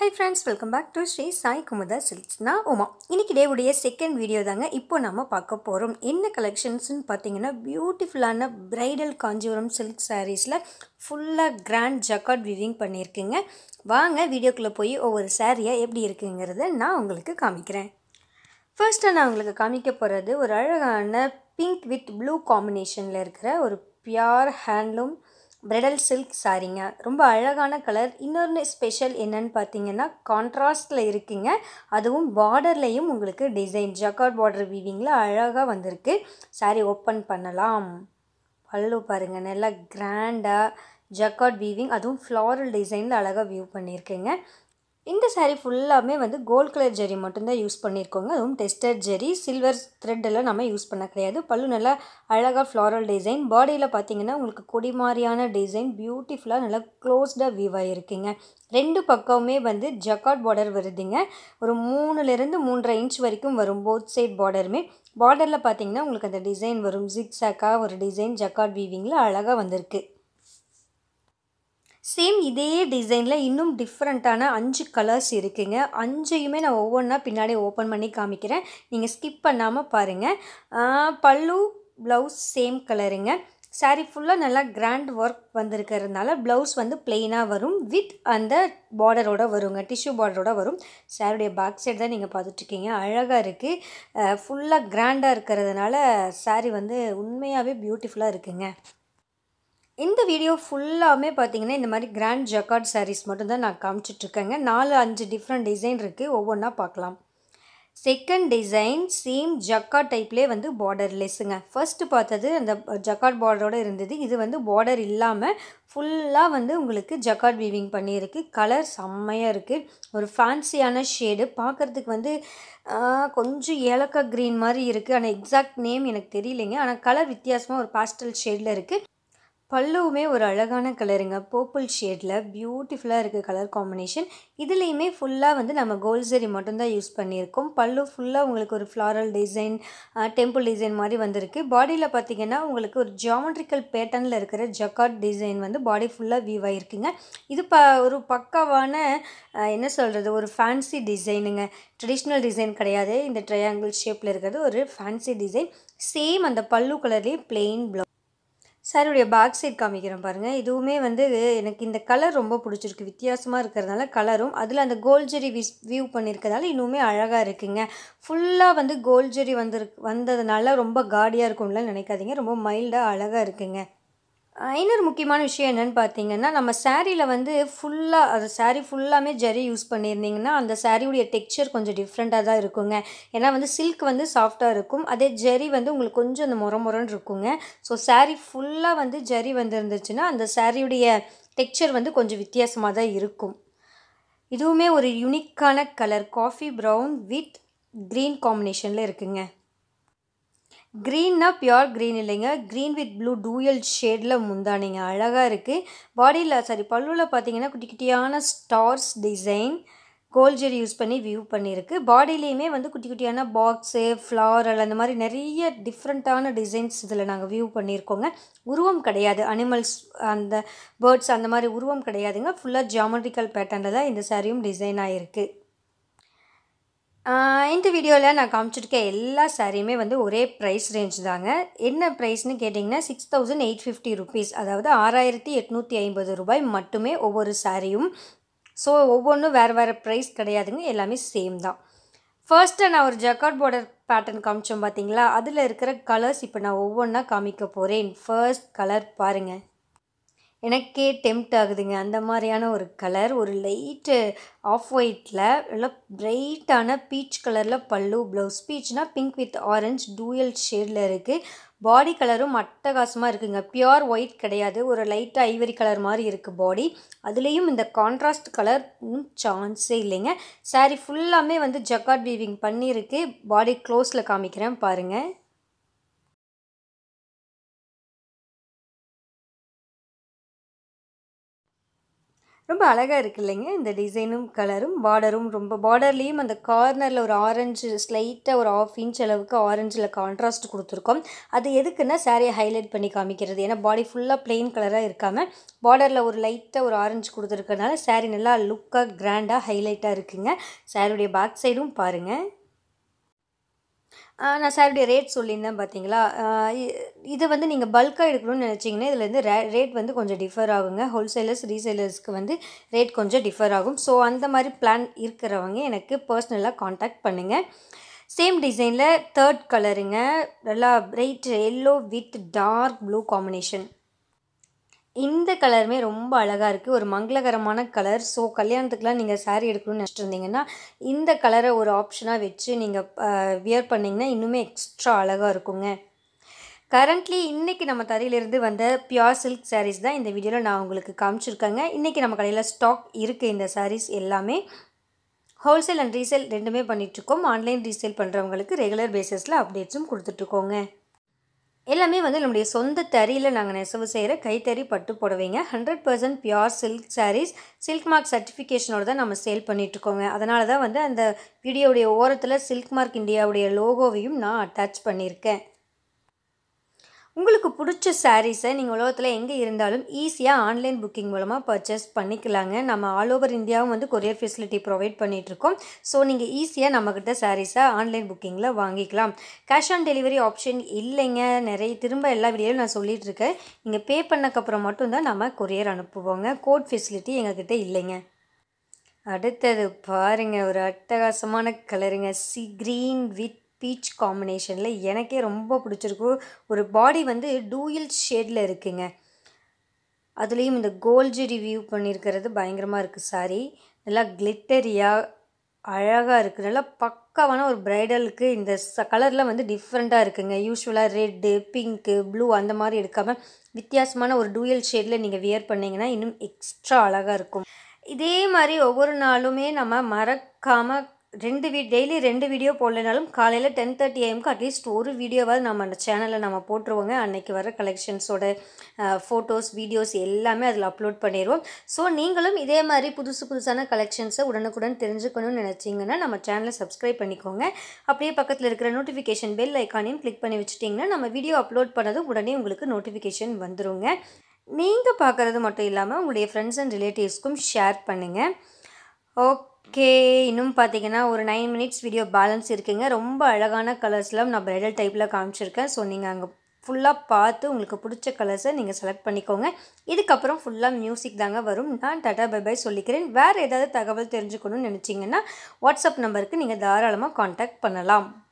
high friends welcome back to Sri Sai Kumudha silks நான் உமா இன்னைக்கு டேவுடைய second video தாங்க இப்போ நம்ம பார்க்க போகிறோம் என்ன கலெக்ஷன்ஸ்னு பார்த்தீங்கன்னா பியூட்டிஃபுல்லான பிரைடல் காஞ்சிபுரம் சில்க் சாரீஸில் ஃபுல்லாக கிராண்ட் ஜக்காட் விவிங் பண்ணியிருக்குங்க வாங்க வீடியோக்குள்ளே போய் ஒவ்வொரு சாரியை எப்படி இருக்குங்கிறத நான் உங்களுக்கு காமிக்கிறேன் ஃபர்ஸ்ட்டு நான் உங்களுக்கு காமிக்க போகிறது ஒரு அழகான பிங்க் வித் ப்ளூ காம்பினேஷனில் இருக்கிற ஒரு பியூர் ஹேண்ட்லூம் பிரைடல் சில்க் சாரீங்க ரொம்ப அழகான கலர் இன்னொன்று ஸ்பெஷல் என்னன்னு பார்த்தீங்கன்னா கான்ட்ராஸ்டில் இருக்குங்க அதுவும் பார்டர்லேயும் உங்களுக்கு டிசைன் ஜக்கார்ட் பார்டர் வீவிங்கில் அழகாக வந்திருக்கு சாரீ ஓப்பன் பண்ணலாம் பல்லு பாருங்கள் நல்லா கிராண்டாக ஜக்கார்ட் வீவிங் அதுவும் ஃப்ளாரல் டிசைனில் அழகாக வியூ பண்ணியிருக்கேங்க இந்த சாரீ ஃபுல்லாமே வந்து கோல்ட் கலர் ஜெரி மட்டும்தான் யூஸ் பண்ணியிருக்கோங்க அதுவும் டெஸ்டட் ஜெரி சில்வர் த்ரெட் எல்லாம் நம்ம யூஸ் பண்ண கிடையாது பல்லு நல்லா அழகாக ஃப்ளாரல் டிசைன் பாடியில் பார்த்தீங்கன்னா உங்களுக்கு கொடி மாதிரியான டிசைன் பியூட்டிஃபுல்லாக நல்லா க்ளோஸ்டாக வியூ ஆகிருக்குங்க ரெண்டு பக்கமுமே வந்து ஜக்காட் பார்டர் வருதுங்க ஒரு மூணுலேருந்து மூன்றரை இன்ச் வரைக்கும் வரும் போத் சைட் பார்டருமே பார்டரில் பார்த்தீங்கன்னா உங்களுக்கு அந்த டிசைன் வரும் ஜிக்ஸாக்காக ஒரு டிசைன் ஜக்காட் வீவிங்கில் அழகாக வந்திருக்கு சேம் இதே டிசைனில் இன்னும் டிஃப்ரெண்ட்டான அஞ்சு கலர்ஸ் இருக்குங்க அஞ்சையுமே நான் ஒவ்வொன்றா பின்னாடி ஓப்பன் பண்ணி காமிக்கிறேன் நீங்கள் ஸ்கிப் பண்ணாமல் பாருங்கள் பல்லு ப்ளவுஸ் சேம் கலருங்க சாரீ ஃபுல்லாக நல்லா கிராண்ட் ஒர்க் வந்திருக்கிறதுனால ப்ளவுஸ் வந்து பிளெயினாக வரும் வித் அந்த பார்டரோட வருங்க டிஷ்யூ பார்டரோட வரும் சாரியுடைய பேக் சைடு தான் நீங்கள் பார்த்துட்ருக்கீங்க அழகாக இருக்குது ஃபுல்லாக கிராண்டாக இருக்கிறதுனால சாரீ வந்து உண்மையாகவே பியூட்டிஃபுல்லாக இருக்குங்க இந்த வீடியோ ஃபுல்லாமே பார்த்தீங்கன்னா இந்த மாதிரி கிராண்ட் ஜக்கார்ட் சாரீஸ் மட்டும்தான் நான் காமிச்சிட்ருக்கேங்க நாலு அஞ்சு டிஃப்ரெண்ட் டிசைன் இருக்குது ஒவ்வொன்றா பார்க்கலாம் செகண்ட் டிசைன் சேம் ஜக்கார்ட் டைப்லேயே வந்து பார்டர்லெஸ்ஸுங்க ஃபர்ஸ்ட்டு பார்த்தது அந்த ஜக்கார்ட் பார்டரோடு இருந்தது இது வந்து பார்டர் இல்லாமல் ஃபுல்லாக வந்து உங்களுக்கு ஜக்கார்ட் வீவிங் பண்ணியிருக்கு கலர் செம்மையாக இருக்குது ஒரு ஃபேன்சியான ஷேடு பார்க்குறதுக்கு வந்து கொஞ்சம் ஏலக்கா க்ரீன் மாதிரி இருக்குது ஆனால் எக்ஸாக்ட் நேம் எனக்கு தெரியலைங்க ஆனால் கலர் வித்தியாசமாக ஒரு பாஸ்டல் ஷேடில் இருக்குது பல்லுவுமே ஒரு அழகான கலருங்க பர்பிள் ஷேடில் பியூட்டிஃபுல்லாக இருக்குது கலர் காம்பினேஷன் இதுலேயுமே ஃபுல்லாக வந்து நம்ம கோல்ட் சரி மட்டும்தான் யூஸ் பண்ணியிருக்கோம் பல்லு ஃபுல்லாக உங்களுக்கு ஒரு ஃப்ளாரல் டிசைன் டெம்பிள் டிசைன் மாதிரி வந்திருக்கு பாடியில் பார்த்திங்கன்னா உங்களுக்கு ஒரு ஜாமெட்ரிக்கல் பேட்டர்னில் இருக்கிற ஜக்கார்ட் டிசைன் வந்து பாடி ஃபுல்லாக வீவ் ஆகிருக்குங்க இது ப ஒரு பக்காவான என்ன சொல்கிறது ஒரு ஃபேன்சி டிசைனுங்க ட்ரெடிஷ்னல் டிசைன் கிடையாது இந்த ட்ரையாங்கிள் ஷேப்பில் இருக்கிறது ஒரு ஃபேன்சி டிசைன் சேம் அந்த பல்லு கலர்லேயே பிளெயின் ப்ளவு சாரியுடைய பேக் சைட் காமிக்கிறேன் பாருங்கள் இதுவுமே வந்து எனக்கு இந்த கலர் ரொம்ப பிடிச்சிருக்கு வித்தியாசமாக இருக்கிறதுனால கலரும் அதில் அந்த கோல்ஜெரி விஸ் வியூ பண்ணியிருக்கிறதால இன்னுமே அழகாக இருக்குங்க ஃபுல்லாக வந்து கோல்ஜெரி வந்துருக்கு வந்ததுனால ரொம்ப காடியாக இருக்கும்ல நினைக்காதீங்க ரொம்ப மைல்டாக அழகாக இருக்குங்க இன்னொரு முக்கியமான விஷயம் என்னென்னு பார்த்தீங்கன்னா நம்ம சாரியில் வந்து ஃபுல்லாக அது சாரீ ஃபுல்லாமே ஜரி யூஸ் பண்ணியிருந்தீங்கன்னா அந்த சாரியுடைய டெக்ஸ்சர் கொஞ்சம் டிஃப்ரெண்ட்டாக தான் இருக்குங்க ஏன்னா வந்து சில்க் வந்து சாஃப்டாக இருக்கும் அதே ஜரி வந்து உங்களுக்கு கொஞ்சம் அந்த முற முறன்னு இருக்குங்க ஸோ சாரீ ஃபுல்லாக வந்து ஜரி வந்துருந்துச்சுன்னா அந்த சாரியுடைய டெக்ஸ்சர் வந்து கொஞ்சம் வித்தியாசமாக தான் இருக்கும் இதுவுமே ஒரு யுனிக்கான colour coffee brown with green காம்பினேஷனில் இருக்குங்க க்ரீன்னா பியோர் க்ரீன் இல்லைங்க க்ரீன் வித் ப்ளூ டூயல் ஷேடில் முந்தானிங்க அழகாக இருக்குது பாடியில் சாரி பல்லுவில் பார்த்தீங்கன்னா குட்டி குட்டியான ஸ்டார்ஸ் டிசைன் கோல்ஜெரி யூஸ் பண்ணி வியூ பண்ணியிருக்கு பாடியிலையுமே வந்து குட்டி குட்டியான பாக்ஸு ஃப்ளாரல் அந்த மாதிரி நிறைய டிஃப்ரெண்ட்டான டிசைன்ஸ் இதில் நாங்கள் வியூ பண்ணியிருக்கோங்க உருவம் கிடையாது அனிமல்ஸ் அந்த பேர்ட்ஸ் அந்த மாதிரி உருவம் கிடையாதுங்க ஃபுல்லாக ஜாமெட்ரிக்கல் பேட்டர்னில் தான் இந்த சாரியும் டிசைன் ஆகிருக்கு இந்த வீடியோவில் நான் காமிச்சிருக்க எல்லா சாரியுமே வந்து ஒரே ப்ரைஸ் ரேஞ்ச் தாங்க என்ன ப்ரைஸ்னு கேட்டிங்கன்னா six thousand eight fifty rupees அதாவது ஆறாயிரத்தி எட்நூற்றி ஐம்பது ரூபாய் மட்டுமே ஒவ்வொரு சாரியும் ஸோ ஒவ்வொன்றும் வேறு வேறு ப்ரைஸ் கிடையாதுங்க எல்லாமே சேம் தான் ஃபர்ஸ்ட்டு நான் ஒரு ஜக்கார்ட் பார்டர் பேட்டர்ன் காமிச்சோம் பார்த்தீங்களா அதில் இருக்கிற கலர்ஸ் இப்போ நான் ஒவ்வொன்றா காமிக்க போகிறேன் ஃபர்ஸ்ட் கலர் பாருங்கள் எனக்கே டெம்ட் ஆகுதுங்க அந்த மாதிரியான ஒரு கலர் ஒரு லைட்டு ஆஃப் ஒயிட்டில் நல்லா பிரைட்டான பீச் கலரில் பல்லு ப்ளவுஸ் பீச்னா பிங்க் வித் ஆரஞ்ச் டூயல் ஷேடில் இருக்குது பாடி கலரும் அட்டகாசமாக இருக்குங்க பியோர் ஒயிட் கிடையாது ஒரு லைட்டாக ஐவரி கலர் மாதிரி இருக்குது பாடி அதுலேயும் இந்த கான்ட்ராஸ்ட் கலர் சான்ஸே இல்லைங்க சாரீ ஃபுல்லாமே வந்து ஜக்கார்ட் வீவிங் பண்ணியிருக்கு பாடி க்ளோஸில் காமிக்கிறேன் பாருங்கள் ரொம்ப அழகாக இருக்கு இல்லைங்க இந்த டிசைனும் கலரும் பார்டரும் ரொம்ப பார்டர்லேயும் அந்த கார்னரில் ஒரு ஆரஞ்சு ஸ்லைட்டாக ஒரு ஆஃப் இன்ச் அளவுக்கு ஆரஞ்சில் கான்ட்ராஸ்ட் கொடுத்துருக்கோம் அது எதுக்குன்னா சாரியை ஹைலைட் பண்ணி காமிக்கிறது ஏன்னா பாடி ஃபுல்லாக பிளெயின் கலராக இருக்காமல் பார்டரில் ஒரு லைட்டாக ஒரு ஆரஞ்சு கொடுத்துருக்கனால சாரீ நல்லா லுக்காக கிராண்டாக ஹைலைட்டாக இருக்குங்க சாரியுடைய பேக் சைடும் பாருங்கள் நான் சாரியுடைய ரேட் சொல்லியிருந்தேன் பார்த்தீங்களா இது வந்து நீங்கள் பல்காக எடுக்கணும்னு நினச்சிங்கன்னா இதுலேருந்து ரே ரேட் வந்து கொஞ்சம் டிஃபர் ஆகுங்க ஹோல்சேலர்ஸ் ரீசேலர்ஸ்க்கு வந்து ரேட் கொஞ்சம் டிஃபர் ஆகும் ஸோ அந்த மாதிரி பிளான் இருக்கிறவங்க எனக்கு பர்சனலாக காண்டாக்ட் பண்ணுங்கள் சேம் டிசைனில் தேர்ட் கலருங்க நல்லா bright yellow with dark blue combination இந்த கலருமே ரொம்ப அழகாக இருக்குது ஒரு மங்களகரமான கலர் ஸோ கல்யாணத்துக்குலாம் நீங்கள் சாரீ எடுக்கணும்னு நினச்சிட்டு இருந்தீங்கன்னா இந்த கலரை ஒரு ஆப்ஷனாக வச்சு நீங்கள் வியர் பண்ணிங்கன்னா இன்னுமே எக்ஸ்ட்ரா அழகாக இருக்குங்க கரண்ட்லி இன்றைக்கி நம்ம தரையிலிருந்து வந்த பியோர் சில்க் சாரீஸ் தான் இந்த வீடியோவில் நான் உங்களுக்கு காமிச்சிருக்கேங்க இன்றைக்கி நம்ம கடையில் ஸ்டாக் இருக்குது இந்த சாரீஸ் எல்லாமே ஹோல்சேல் அண்ட் ரீசேல் ரெண்டுமே பண்ணிகிட்ருக்கோம் ஆன்லைன் ரீசேல் பண்ணுறவங்களுக்கு ரெகுலர் பேசிஸில் அப்டேட்ஸும் கொடுத்துட்ருக்கோங்க எல்லாமே வந்து நம்முடைய சொந்த தறியில் நாங்கள் நெசவு செய்கிற கைத்தறி பட்டு புடவைங்க hundred percent pure silk sarees silk mark சர்டிஃபிகேஷனோட தான் நம்ம சேல் பண்ணிகிட்ருக்கோங்க அதனால தான் வந்து அந்த வீடியோவுடைய ஓரத்தில் சில்க் மார்க் இந்தியாவுடைய லோகோவையும் நான் அட்டாச் பண்ணியிருக்கேன் உங்களுக்கு பிடிச்ச சாரீஸை நீங்கள் உலகத்தில் எங்கே இருந்தாலும் ஈஸியாக ஆன்லைன் புக்கிங் மூலமாக பர்ச்சேஸ் பண்ணிக்கலாங்க நம்ம ஆல் ஓவர் இந்தியாவும் வந்து கொரியர் ஃபெசிலிட்டி ப்ரொவைட் பண்ணிகிட்ருக்கோம் ஸோ நீங்கள் ஈஸியாக நம்மக்கிட்ட சாரீஸை ஆன்லைன் புக்கிங்கில் வாங்கிக்கலாம் கேஷ் ஆன் டெலிவரி ஆப்ஷன் இல்லைங்க நிறைய திரும்ப எல்லா வீடியோவும் நான் சொல்லிகிட்ருக்கேன் நீங்கள் பே பண்ணக்கப்புறம் மட்டும்தான் நம்ம கொரியர் அனுப்புவோங்க கோட் ஃபெசிலிட்டி எங்ககிட்ட இல்லைங்க அடுத்தது பாருங்கள் ஒரு அட்டகாசமான கலருங்க சி க்ரீன் வித் பீச் காம்பினேஷனில் எனக்கே ரொம்ப பிடிச்சிருக்கு ஒரு பாடி வந்து டூயல் ஷேடில் இருக்குங்க அதுலேயும் இந்த கோல்டு ரிவ்யூ பண்ணியிருக்கிறது பயங்கரமாக இருக்குது சாரி நல்லா கிளிட்டரியாக அழகாக இருக்குது நல்லா பக்காவான ஒரு ப்ரைடலுக்கு இந்த ச கலர்லாம் வந்து டிஃப்ரெண்ட்டாக இருக்குங்க யூஸ்வலாக ரெட்டு பிங்க்கு ப்ளூ அந்த மாதிரி எடுக்காமல் வித்தியாசமான ஒரு டூயல் ஷேடில் நீங்கள் வியர் பண்ணிங்கன்னா இன்னும் எக்ஸ்ட்ரா அழகாக இருக்கும் இதே மாதிரி ஒவ்வொரு நாளுமே நம்ம மறக்காமல் ரெண்டு வீ டெய்லி ரெண்டு வீடியோ போடலைனாலும் காலையில் டென் தேர்ட்டி ஏஎம்க்கு அட்லீஸ்ட் ஒரு வீடியோவாவது நம்ம அந்த சேனலில் நம்ம போட்டுருவோங்க அன்றைக்கி வர கலெக்ஷன்ஸோட ஃபோட்டோஸ் வீடியோஸ் எல்லாமே அதில் அப்லோட் பண்ணிடுவோம் ஸோ நீங்களும் இதே மாதிரி புதுசு புதுசான கலெக்ஷன்ஸை உடனுக்குடன் தெரிஞ்சுக்கணும்னு நினச்சிங்கன்னா நம்ம சேனலை சப்ஸ்கிரைப் பண்ணிக்கோங்க அப்படியே பக்கத்தில் இருக்கிற நோட்டிஃபிகேஷன் பெல் ஐக்கானையும் கிளிக் பண்ணி வச்சுட்டிங்கன்னா நம்ம வீடியோ அப்லோட் பண்ணதும் உடனே உங்களுக்கு நோட்டிஃபிகேஷன் வந்துருங்க நீங்கள் பார்க்குறது மட்டும் இல்லாமல் உங்களுடைய ஃப்ரெண்ட்ஸ் அண்ட் ரிலேட்டிவ்ஸ்க்கும் ஷேர் பண்ணுங்கள் ஓகே ஓகே இன்னும் பார்த்தீங்கன்னா ஒரு நைன் மினிட்ஸ் வீடியோ பேலன்ஸ் இருக்குங்க ரொம்ப அழகான கலர்ஸ்லாம் நான் ப்ரைடல் டைப்பில் காமிச்சிருக்கேன் ஸோ நீங்கள் அங்கே ஃபுல்லாக பார்த்து உங்களுக்கு பிடிச்ச கலர்ஸை நீங்கள் செலக்ட் பண்ணிக்கோங்க இதுக்கப்புறம் ஃபுல்லாக மியூசிக் தாங்க வரும் நான் டாட்டா பை பை சொல்லிக்கிறேன் வேறு ஏதாவது தகவல் தெரிஞ்சுக்கணும்னு நினச்சிங்கன்னா வாட்ஸ்அப் நம்பருக்கு நீங்கள் தாராளமாக காண்டாக்ட் பண்ணலாம்